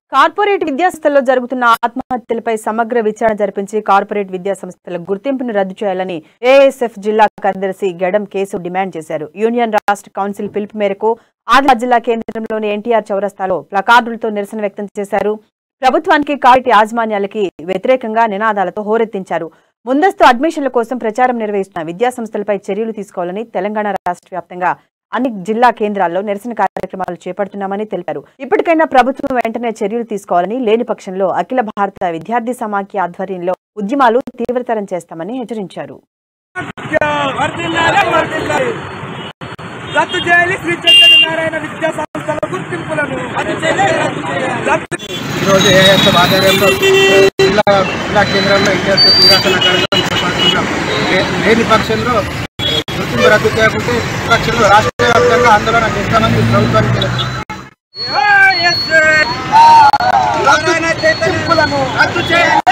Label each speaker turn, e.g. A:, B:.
A: Corporate విద్యాసంస్థల్లో జరుగుతున్న ఆత్మహత్యలపై సమగ్ర విచారణ జరిపించి కార్పొరేట్ విద్యా సంస్థల గుర్తింపును రద్దు చేయాలని ఏఎస్ఎఫ్ జిల్లా కార్యదర్శి గెడం కేసు డిమాండ్ చేశారు యూనియన్ రాష్ట్ర కౌన్సిల్ పిలుపు మేరకు ఆదిలాబాద్ జిల్లా కేంద్రంలోని ఎన్టీఆర్ చౌరస్తాలో ప్లకార్డులతో నిరసన వ్యక్తం చేశారు ప్రభుత్వానికి కార్పొరేట్ యాజమాన్యాలకి వ్యతిరేకంగా నినాదాలతో హోరెత్తించారు ముందస్తు అడ్మిషన్ల కోసం ప్రచారం నిర్వహిస్తున్న విద్యా సంస్థలపై చర్యలు తీసుకోవాలని తెలంగాణ రాష్ట్ర వ్యాప్తంగా అన్ని జిల్లా కేంద్రాల్లో నిరసన కార్యక్రమాలు చేపడుతున్నామని తెలిపారు ఇప్పటికైనా ప్రభుత్వం వెంటనే చర్యలు తీసుకోవాలని లేని పక్షంలో అఖిల భారత విద్యార్థి సమాఖ్య ఆధ్వర్యంలో ఉద్యమాలు తీవ్రతరం చేస్తామని హెచ్చరించారు
B: వర్ధిల్లాలి, వర్ధిల్లాలి. రద్దు చేయాలి శ్రీ సత్యనారాయణ విద్యా సంస్థల గుర్తింపులను రద్దు చేయాలి, రద్దు చేయాలి. రద్దు
C: ఈరోజు ఏఎస్ఎఫ్ ఆధ్వర్యంలో జిల్లా జిల్లా కేంద్రంలో ఇండియా నిరాశన కార్యక్రమం చేపడుతున్నాం లే- లేని పక్షంలో గుర్తింపు రద్దు చేయకుంటే పక్షంలో రాష్ట్ర వ్యాప్తంగా ఆందోళన చేస్తామని ప్రభుత్వానికి తెలుసు
B: రద్దు గుర్తింపులను రద్దు చేయాలి